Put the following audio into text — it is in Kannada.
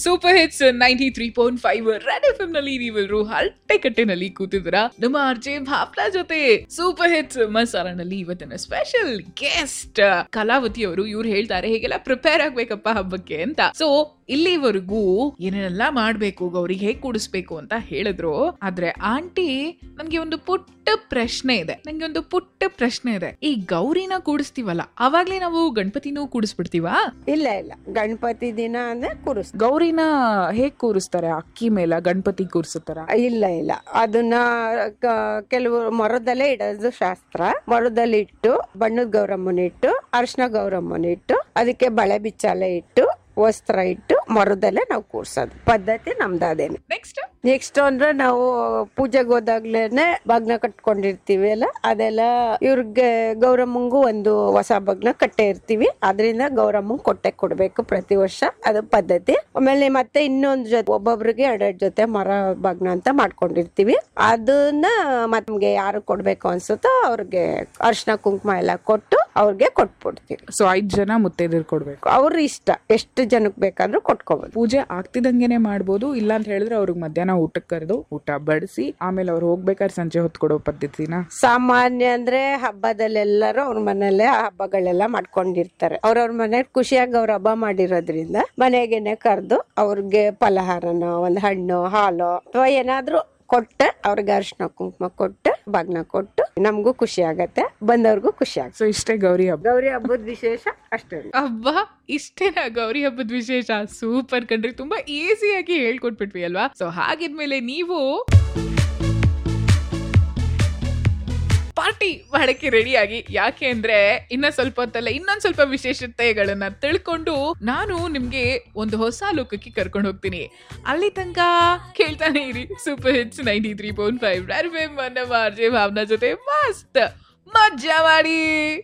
super hits ninety three point five red F M ನಲ್ಲಿ ನೀವೆಲ್ಲರೂ ಹರಟೆ ಕಟ್ಟೆನಲ್ಲಿ ಕೂತಿದ್ದೀರಾ ನಮ್ಮ ಆರ್ಜೆ ಭಾವನಾ ಜೊತೆ ಸೂಪರ್ ಹಿಟ್ಸ್ ಮಸಾಲನಲ್ಲಿ ಇವತ್ತಿನ ಸ್ಪೆಷಲ್ ಗೆಸ್ಟ್ ಕಲಾವತಿ ಅವರು ಇವ್ರು ಹೇಳ್ತಾರೆ ಹೇಗೆಲ್ಲ ಪ್ರಿಪೇರ್ ಆಗ್ಬೇಕಪ್ಪ ಹಬ್ಬಕ್ಕೆ ಅಂತ ಸೊ ಇಲ್ಲಿವರೆಗೂ ಏನೇನೆಲ್ಲ ಮಾಡ್ಬೇಕು ಗೌರಿಗೆ ಹೇಗ್ ಕೂಡಿಸ್ಬೇಕು ಅಂತ ಹೇಳಿದ್ರು ಆದ್ರೆ ಆಂಟಿ ನನ್ಗೆ ಒಂದು ಪುಟ್ಟ ಪ್ರಶ್ನೆ ಇದೆ ನಂಗೆ ಒಂದು ಪುಟ್ಟ ಪ್ರಶ್ನೆ ಇದೆ ಈ ಗೌರಿನ ಕೂಡಿಸ್ತೀವಲ್ಲ ಅವಾಗ್ಲೇ ನಾವು ಗಣಪತಿನೂ ಕೂಡಿಸ್ಬಿಡ್ತೀವಾ ಇಲ್ಲ ಇಲ್ಲ ಗಣಪತಿ ದಿನ ಅಂದ್ರೆ ಕೂರಿಸ್ ಗೌರಿನ ಹೇಗ್ ಕೂರಿಸ್ತಾರೆ ಅಕ್ಕಿ ಮೇಲೆ ಗಣಪತಿ ಕೂರಿಸ್ತಾರ ಇಲ್ಲ ಇಲ್ಲ ಅದನ್ನ ಕ- ಕೆಲವು ಮರದಲ್ಲೇ ಇಡೋದು ಶಾಸ್ತ್ರ ಮರದಲ್ಲಿ ಇಟ್ಟು ಬಣ್ಣದ ಗೌರಮ್ಮನ ಇಟ್ಟು ಅರ್ಶಿನ ಗೌರಮ್ಮನ ಇಟ್ಟು ಅದಕ್ಕೆ ಬಳೆ ಬಿಚ್ಚಾಲೆ ಇಟ್ಟು ವಸ್ತ್ರ ಇಟ್ಟು ಮರದಲ್ಲೇ ನಾವು ಕೂರ್ಸೋದು ಪದ್ಧತಿ ನಮ್ದು ಅದೇನೆ ನೆಕ್ಸ್ಟ್ ನೆಕ್ಸ್ಟ್ ಅಂದ್ರೆ ನಾವು ಪೂಜೆಗೆ ಹೋದಾಗ್ಲೇನೆ ಬಾಗ್ನ ಕಟ್ಕೊಂಡಿರ್ತೀವಿ ಅಲ್ಲ ಅದೆಲ್ಲ ಇವ್ರಿಗೆ ಗೌರಮ್ಮಂಗೂ ಒಂದು ಹೊಸ ಬಾಗ್ನ ಕಟ್ಟೆ ಇರ್ತೀವಿ ಅದರಿಂದ ಗೌರಮ್ಮಂಗ್ ಕೊಟ್ಟೆ ಕೊಡ್ಬೇಕು ಪ್ರತಿ ವರ್ಷ ಅದು ಪದ್ಧತಿ ಆಮೇಲೆ ಮತ್ತೆ ಇನ್ನೊಂದು ಜೊತೆ ಒಬ್ಬೊಬ್ರಿಗೆ ಎರಡೆರಡು ಜೊತೆ ಮರ ಬಾಗ್ನ ಅಂತ ಮಾಡ್ಕೊಂಡಿರ್ತೀವಿ ಅದನ್ನ ನಮ್ಗೆ ಯಾರು ಕೊಡ್ಬೇಕು ಅನ್ಸುತ್ತೋ ಅವ್ರಿಗೆ ಅರ್ಶಿನ ಕುಂಕುಮ ಎಲ್ಲ ಕೊಟ್ಟು ಅವ್ರಿಗೆ ಕೊಟ್ಬಿಡ್ತೀವಿ ಸೊ ಐದ್ ಜನ ಮುತ್ತೈದರ್ ಕೊಡ್ಬೇಕು ಅವ್ರ ಇಷ್ಟ ಎಷ್ಟು ಜನಕ್ಕೆ ಬೇಕಾದ್ರೂ ಕೊಟ್ಕೋಬೋದು ಪೂಜೆ ಆಗ್ತಿದಂಗೆನೆ ಮಾಡ್ಬೋದು ಇಲ್ಲ ಅಂತ ಹೇಳಿದ್ರೆ ಅವ್ರಿಗೆ ಮಧ್ಯಾಹ್ನ ಊಟಕ್ಕೆ ಕರೆದು ಊಟ ಬಡಿಸಿ ಆಮೇಲೆ ಅವ್ರು ಹೋಗ್ಬೇಕಾದ್ರೆ ಸಂಜೆ ಹೊತ್ತು ಕೊಡೋ ಪದ್ಧತಿನ ಸಾಮಾನ್ಯ ಅಂದ್ರೆ ಹಬ್ಬದಲ್ಲೆಲ್ಲರೂ ಅವ್ರ ಮನೆಯಲ್ಲೇ ಆ ಹಬ್ಬಗಳೆಲ್ಲ ಮಾಡ್ಕೊಂಡಿರ್ತಾರೆ ಅವ್ರವ್ರ ಮನೆ ಖುಷಿಯಾಗಿ ಅವ್ರ ಹಬ್ಬ ಮಾಡಿರೋದ್ರಿಂದ ಮನೆಗೇನೆ ಕರೆದು ಅವ್ರಿಗೆ ಫಲಹಾರನ ಒಂದ್ ಹಣ್ಣು ಹಾಲು ಅಥವಾ ಏನಾದ್ರೂ ಕೊಟ್ಟೆ ಅವ್ರಿಗೆ ಅರಿಶಿನ ಕುಂಕುಮ ಕೊಟ್ಟು ಬಾಗ್ನ ಕೊಟ್ಟು ನಮಗೂ ಖುಷಿ ಆಗತ್ತೆ ಬಂದವ್ರಿಗೂ ಖುಷಿ ಆಗತ್ತೆ ಸೊ ಇಷ್ಟೇ ಗೌರಿ ಹಬ್ಬ ಗೌರಿ ಹಬ್ಬದ ವಿಶೇಷ ಅಷ್ಟೇ ಅಬ್ಬಾ ಇಷ್ಟೇನಾ ಗೌರಿ ಹಬ್ಬದ ವಿಶೇಷ ಸೂಪರ್ ಕಣ್ರಿ ತುಂಬಾ ಈಸಿಯಾಗಿ ಹೇಳ್ಕೊಟ್ಬಿಟ್ವಿ ಅಲ್ವಾ ಸೊ ಹಾಗಿದ್ಮೇಲೆ ನೀವು ಪಾರ್ಟಿ ಮಾಡಕ್ಕೆ ರೆಡಿಯಾಗಿ ಯಾಕೆ ಅಂದ್ರೆ ಇನ್ನ ಸ್ವಲ್ಪ ಹೊತ್ತಲ್ಲ ಇನ್ನೊಂದ್ ಸ್ವಲ್ಪ ವಿಶೇಷತೆಗಳನ್ನ ತಿಳ್ಕೊಂಡು ನಾನು ನಿಮ್ಗೆ ಒಂದು ಹೊಸ ಲೋಕಕ್ಕೆ ಕರ್ಕೊಂಡು ಹೋಗ್ತೀನಿ ಅಲ್ಲಿ ತನಕ ಕೇಳ್ತಾನೆ ಇರಿ super hits ninety three point five ನಮ್ಮ ಆರ್ಜೆ ಭಾವನಾ ಜೊತೆ ಮಸ್ತ್ ಮಜ್ಜಾ ಮಾಡಿ